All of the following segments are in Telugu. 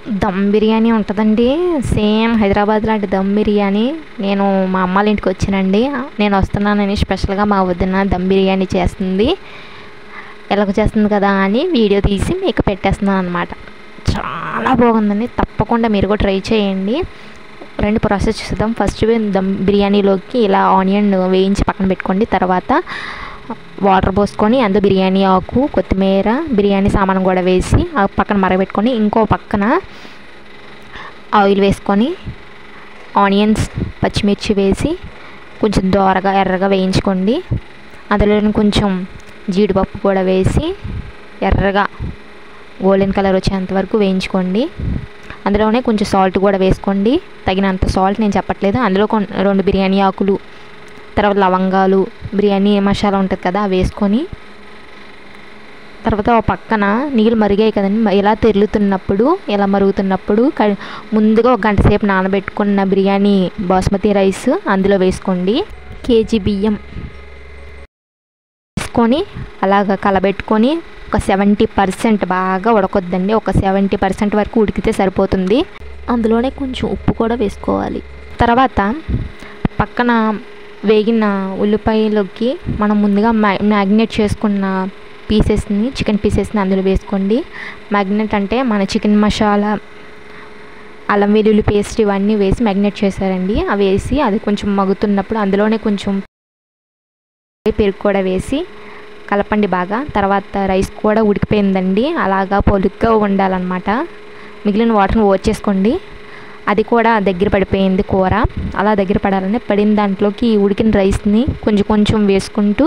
దమ్ బిర్యానీ ఉంటుందండి సేమ్ హైదరాబాద్ లాంటి దమ్ బిర్యానీ నేను మా అమ్మ వాళ్ళ ఇంటికి వచ్చానండి నేను వస్తున్నానని స్పెషల్గా మా వదిన దమ్ బిర్యానీ చేస్తుంది ఎలాగ చేస్తుంది కదా అని వీడియో తీసి మీకు పెట్టేస్తున్నాను అనమాట చాలా బాగుందండి తప్పకుండా మీరు కూడా ట్రై చేయండి రెండు ప్రాసెస్ చూద్దాం ఫస్ట్ దమ్ బిర్యానీలోకి ఇలా ఆనియన్ వేయించి పక్కన పెట్టుకోండి తర్వాత వాటర్ పోసుకొని అందులో బిర్యానీ ఆకు కొత్తిమీర బిర్యానీ సామాను కూడా వేసి ఆ పక్కన మరగబెట్టుకొని ఇంకో పక్కన ఆయిల్ వేసుకొని ఆనియన్స్ పచ్చిమిర్చి వేసి కొంచెం దోరగా ఎర్రగా వేయించుకోండి అందులో కొంచెం జీడిపప్పు కూడా వేసి ఎర్రగా గోల్డెన్ కలర్ వచ్చేంత వరకు వేయించుకోండి అందులోనే కొంచెం సాల్ట్ కూడా వేసుకోండి తగినంత సాల్ట్ నేను చెప్పట్లేదు అందులో రెండు బిర్యానీ ఆకులు తర్వాత లవంగాలు బిర్యానీ మసాలా ఉంటుంది కదా అవి వేసుకొని తర్వాత ఒక పక్కన నీళ్ళు మరిగాయి కదండి ఇలా తెరులుతున్నప్పుడు ఇలా మరుగుతున్నప్పుడు ముందుగా ఒక గంట సేపు నానబెట్టుకున్న బిర్యానీ బాస్మతి రైస్ అందులో వేసుకోండి కేజీ బియ్యం వేసుకొని అలాగ కలబెట్టుకొని ఒక సెవెంటీ పర్సెంట్ బాగా ఉడకొద్దండి ఒక సెవెంటీ పర్సెంట్ వరకు ఉడికితే సరిపోతుంది అందులోనే కొంచెం ఉప్పు కూడా వేసుకోవాలి తర్వాత పక్కన వేగిన ఉల్లిపాయలోకి మనం ముందుగా మ్యా మ్యాగ్నేట్ చేసుకున్న పీసెస్ని చికెన్ పీసెస్ని అందులో వేసుకోండి మ్యాగ్నెట్ అంటే మన చికెన్ మసాలా అల్లం వెల్లుల్లి పేస్ట్ ఇవన్నీ వేసి మ్యాగ్నేట్ చేశారండి అవి వేసి అది కొంచెం మగ్గుతున్నప్పుడు అందులోనే కొంచెం పెరుగు కూడా వేసి కలపండి బాగా తర్వాత రైస్ కూడా ఉడికిపోయిందండి అలాగా పొలుగ్గా ఉండాలన్నమాట మిగిలిన వాటర్ని ఓచేసుకోండి అది కూడా దగ్గర పడిపోయింది కూర అలా దగ్గర పడాలని పడిన దాంట్లోకి ఉడికిన రైస్ని కొంచెం కొంచెం వేసుకుంటూ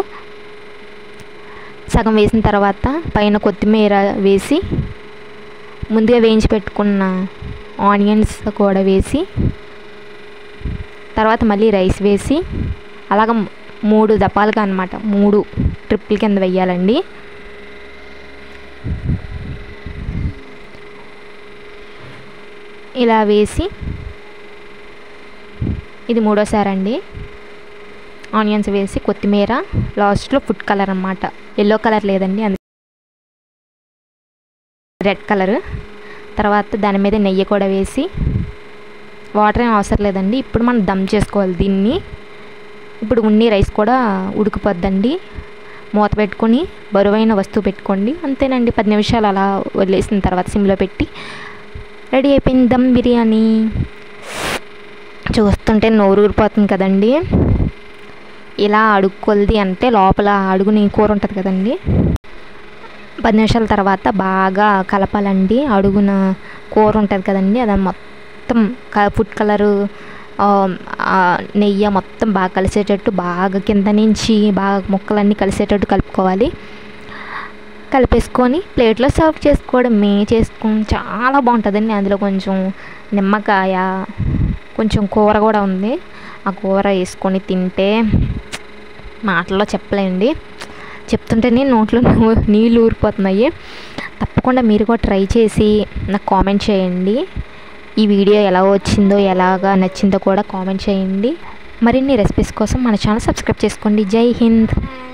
సగం వేసిన తర్వాత పైన కొత్తిమీర వేసి ముందుగా వేయించి పెట్టుకున్న ఆనియన్స్ కూడా వేసి తర్వాత మళ్ళీ రైస్ వేసి అలాగ మూడు దపాలుగా అనమాట మూడు ట్రిప్పుల కింద వెయ్యాలండి ఇలా వేసి ఇది మూడోసారి అండి ఆనియన్స్ వేసి కొత్తిమీర లాస్ట్లో ఫుడ్ కలర్ అనమాట ఎల్లో కలర్ లేదండి అందుకే రెడ్ కలర్ తర్వాత దాని మీద నెయ్యి కూడా వేసి వాటర్ ఏం అవసరం లేదండి ఇప్పుడు మనం దమ్ చేసుకోవాలి దీన్ని ఇప్పుడు ఉన్ని రైస్ కూడా ఉడికిపోద్దండి మూత పెట్టుకొని బరువైన వస్తువు పెట్టుకోండి అంతేనండి పది నిమిషాలు అలా వదిలేసిన తర్వాత సిమ్లో పెట్టి రెడీ అయిపోయింది దమ్ బిర్యానీ చూస్తుంటే నోరు ఊరిపోతుంది కదండి ఇలా అడుక్కొలది అంటే లోపల అడుగుని కూర ఉంటుంది కదండి పది నిమిషాల తర్వాత బాగా కలపాలండి అడుగున కూర ఉంటుంది కదండి అది మొత్తం ఫుడ్ కలరు నెయ్యి మొత్తం బాగా కలిసేటట్టు బాగా కింద నుంచి బాగా ముక్కలన్నీ కలిసేటట్టు కలుపుకోవాలి కలిపేసుకొని ప్లేట్లో సర్వ్ చేసుకోవడమే చేసుకుని చాలా బాగుంటుందండి అందులో కొంచెం నిమ్మకాయ కొంచెం కూర కూడా ఉంది ఆ కూర వేసుకొని తింటే మాటల్లో చెప్పలేండి చెప్తుంటేనే నోట్లో నీళ్ళు ఊరిపోతున్నాయి తప్పకుండా మీరు కూడా ట్రై చేసి నాకు కామెంట్ చేయండి ఈ వీడియో ఎలా వచ్చిందో ఎలాగా నచ్చిందో కూడా కామెంట్ చేయండి మరిన్ని రెసిపీస్ కోసం మన ఛానల్ సబ్స్క్రైబ్ చేసుకోండి జై హింద్